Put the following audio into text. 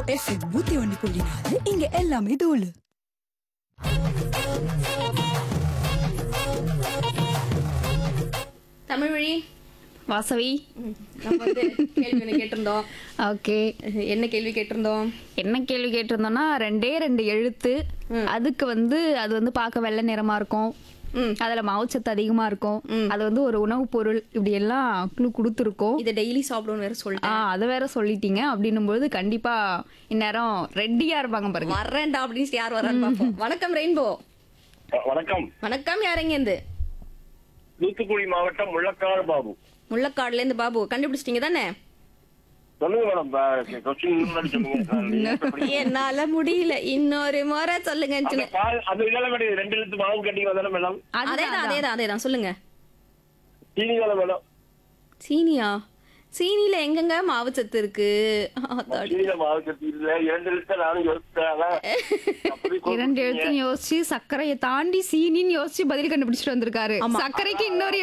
FM நூத்தி ஒன்னு புள்ளி நாலு இங்க எல்லாமே தோலு தமிழ் வழி வாசவி நம்ம வந்து கேள்வி ஒண்ணு கேட்டிருந்தோம் ஓகே என்ன கேள்வி கேட்டிருந்தோம் என்ன கேள்வி கேட்டிருந்தோம்னா ரெண்டே ரெண்டு எழுத்து அதுக்கு வந்து அது வந்து பார்க்க வெள்ளை நிறமா இருக்கும் ம். அதுல மாவுச்சத்து அதிகமா இருக்கும் அது வந்து ஒரு உணவுப் பொருள் இப்படி எல்லாம் க்ளூ கொடுத்துருக்கோம் இதை டெய்லி சாப்பிடணும்னு வேற ஆ சொல்லிட்டேன் அதை வேற சொல்லிட்டீங்க அப்படின்னும் போது கண்டிப்பா இந்நேரம் ரெட்டியா இருப்பாங்க பாருங்க வரேன்டா அப்படின்னு யார் வரான்னு பார்ப்போம் வணக்கம் ரெயின்போ வணக்கம் வணக்கம் யாருங்க இருந்து தூத்துக்குடி மாவட்டம் முள்ளக்காடு பாபு முள்ளக்காடுல இருந்து பாபு கண்டுபிடிச்சிட்டீங்க தானே சொல்லுங்க மேடம் கொஸ்டின் முன்னாடி சொல்லுங்க என்னால முடியல இன்னொரு முறை சொல்லுங்க அந்த பால் அது இதெல்லாம் மேடம் ரெண்டு எழுத்து மாவு கட்டிங்க தானே மேடம் அதேதான் அதேதான் அதேதான் சொல்லுங்க சீனி தானே மேடம் சீனியா சீனில எங்கெங்க மாவு சத்து இருக்கு அதாடி. சீனியில மாவு கட்டி இல்ல இரண்டு எழுத்து நானும் யோசிச்சேன் அதான் அப்படி இரண்டு எழுத்து யோசிச்சு சர்க்கரையை தாண்டி சீனின்னு யோசிச்சு பதில் கண்டுபிடிச்சிட்டு வந்திருக்காரு ஆமா. சர்க்கரைக்கு இன்னொரு